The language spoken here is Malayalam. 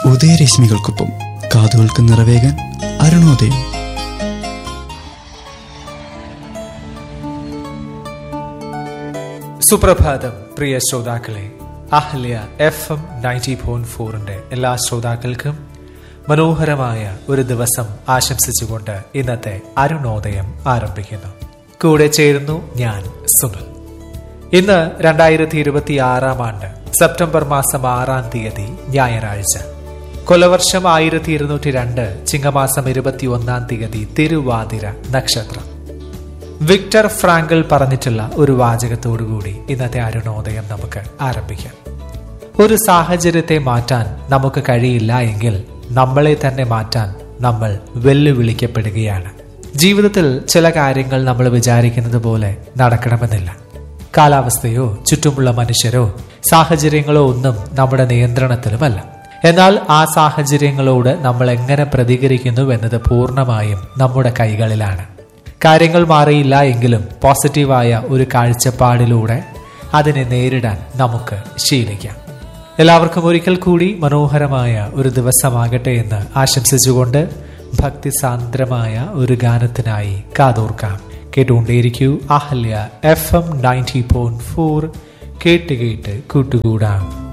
ഉദയരശ്മികൾക്കൊപ്പം കാതുകൾക്ക് നിറവേകാൻ അരുണോദയം സുപ്രഭാതം പ്രിയ ശ്രോതാക്കളെ Ahalya F M ninety point ഫോറിന്റെ എല്ലാ ശ്രോതാക്കൾക്കും മനോഹരമായ ഒരു ദിവസം ആശംസിച്ചുകൊണ്ട് ഇന്നത്തെ അരുണോദയം ആരംഭിക്കുന്നു കൂടെ ചേരുന്നു ഞാൻ സുനിൽ ഇന്ന് രണ്ടായിരത്തി ഇരുപത്തി ആറാം ആണ്ട് സെപ്റ്റംബർ മാസം ആറാം തീയതി ഞായറാഴ്ച കൊലവർഷം ആയിരത്തി ഇരുന്നൂറ്റി രണ്ട് ചിങ്ങമാസം ഇരുപത്തി ഒന്നാം തീയതി തിരുവാതിര നക്ഷത്രം വിക്ടർ ഫ്രാങ്കൽ പറഞ്ഞിട്ടുള്ള ഒരു വാചകത്തോടുകൂടി ഇന്നത്തെ അരുണോദയം നമുക്ക് ആരംഭിക്കാം ഒരു സാഹചര്യത്തെ മാറ്റാൻ നമുക്ക് കഴിയില്ല എങ്കിൽ നമ്മളെ തന്നെ മാറ്റാൻ നമ്മൾ വെല്ലുവിളിക്കപ്പെടുകയാണ് ജീവിതത്തിൽ ചില കാര്യങ്ങൾ നമ്മൾ വിചാരിക്കുന്നത് പോലെ നടക്കണമെന്നില്ല കാലാവസ്ഥയോ ചുറ്റുമുള്ള മനുഷ്യരോ സാഹചര്യങ്ങളോ ഒന്നും നമ്മുടെ നിയന്ത്രണത്തിലുമല്ല എന്നാൽ ആ സാഹചര്യങ്ങളോട് നമ്മൾ എങ്ങനെ പ്രതികരിക്കുന്നു എന്നത് പൂർണ്ണമായും നമ്മുടെ കൈകളിലാണ് കാര്യങ്ങൾ മാറിയില്ല എങ്കിലും പോസിറ്റീവായ ഒരു കാഴ്ചപ്പാടിലൂടെ അതിനെ നേരിടാൻ നമുക്ക് ശീലിക്കാം എല്ലാവർക്കും ഒരിക്കൽ കൂടി മനോഹരമായ ഒരു ദിവസമാകട്ടെ എന്ന് ആശംസിച്ചുകൊണ്ട് ഭക്തിസാന്ദ്രമായ ഒരു ഗാനത്തിനായി കാതോർക്കാം കേട്ടുകൊണ്ടേയിരിക്കൂ Ahalya F M ninety point four കേട്ട് കേട്ട് കൂട്ടുകൂടാം